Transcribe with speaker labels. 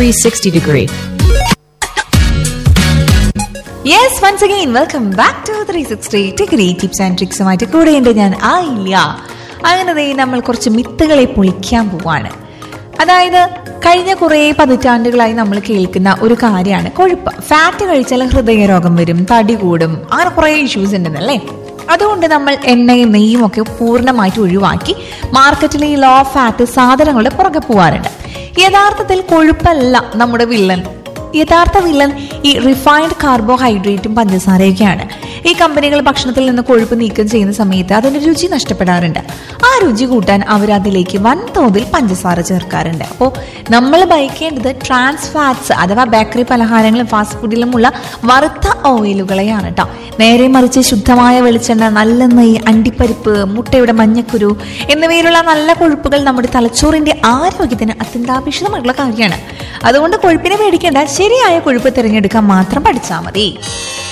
Speaker 1: 360 degree.
Speaker 2: Yes once again welcome back to three sixty degree tips and ട്രിക്സുമായിട്ട് കൂടെയുണ്ട് ഞാൻ ആ ഇല്ല അങ്ങനെ ദേ നമ്മൾ കുറച്ച് മിത്തുകളെ പൊളിക്കാൻ പോവാണ് അതായത് കഴിഞ്ഞ കുറേ പതിറ്റാണ്ടുകളായി നമ്മൾ കേൾക്കുന്ന ഒരു കാര്യമാണ് കൊഴുപ്പ് ഫാറ്റ് കഴിച്ചാൽ ഹൃദയരോഗം വരും തടി കൂടും അങ്ങനെ കുറേ ഇഷ്യൂസ് ഉണ്ടെന്നല്ലേ അതുകൊണ്ട് നമ്മൾ എണ്ണയും നെയ്യും ഒക്കെ പൂർണ്ണമായിട്ട് ഒഴിവാക്കി മാർക്കറ്റിലെ ഈ ലോ ഫാറ്റ് സാധനങ്ങളുടെ പുറകെ പോവാറുണ്ട് യഥാർത്ഥത്തിൽ കൊഴുപ്പല്ല നമ്മുടെ വില്ലൻ യഥാർത്ഥ വില്ലൻ ഈ റിഫൈൻഡ് കാർബോഹൈഡ്രേറ്റും പഞ്ചസാരയൊക്കെയാണ് ഈ കമ്പനികൾ ഭക്ഷണത്തിൽ നിന്ന് കൊഴുപ്പ് നീക്കം ചെയ്യുന്ന സമയത്ത് അതിന്റെ രുചി നഷ്ടപ്പെടാറുണ്ട് ആ രുചി കൂട്ടാൻ അവർ അതിലേക്ക് വൻതോതിൽ പഞ്ചസാര ചേർക്കാറുണ്ട് അപ്പോൾ നമ്മൾ ഭയക്കേണ്ടത് ട്രാൻസ് ഫാറ്റ്സ് അഥവാ ബേക്കറി പലഹാരങ്ങളും ഫാസ്റ്റ് ഫുഡിലുമുള്ള വറുത്ത ഓയിലുകളെയാണ് കേട്ടോ നേരെ മറിച്ച് ശുദ്ധമായ വെളിച്ചെണ്ണ നല്ല നെയ്യ് അണ്ടിപ്പരിപ്പ് മുട്ടയുടെ മഞ്ഞക്കുരു എന്നിവയിലുള്ള നല്ല കൊഴുപ്പുകൾ നമ്മുടെ തലച്ചോറിന്റെ ആരോഗ്യത്തിന് അത്യന്താപേക്ഷിതമായിട്ടുള്ള കാര്യമാണ് അതുകൊണ്ട് കൊഴുപ്പിനെ പേടിക്കേണ്ട ശരിയായ കൊഴുപ്പ് തിരഞ്ഞെടുക്കാൻ മാത്രം പഠിച്ചാൽ മതി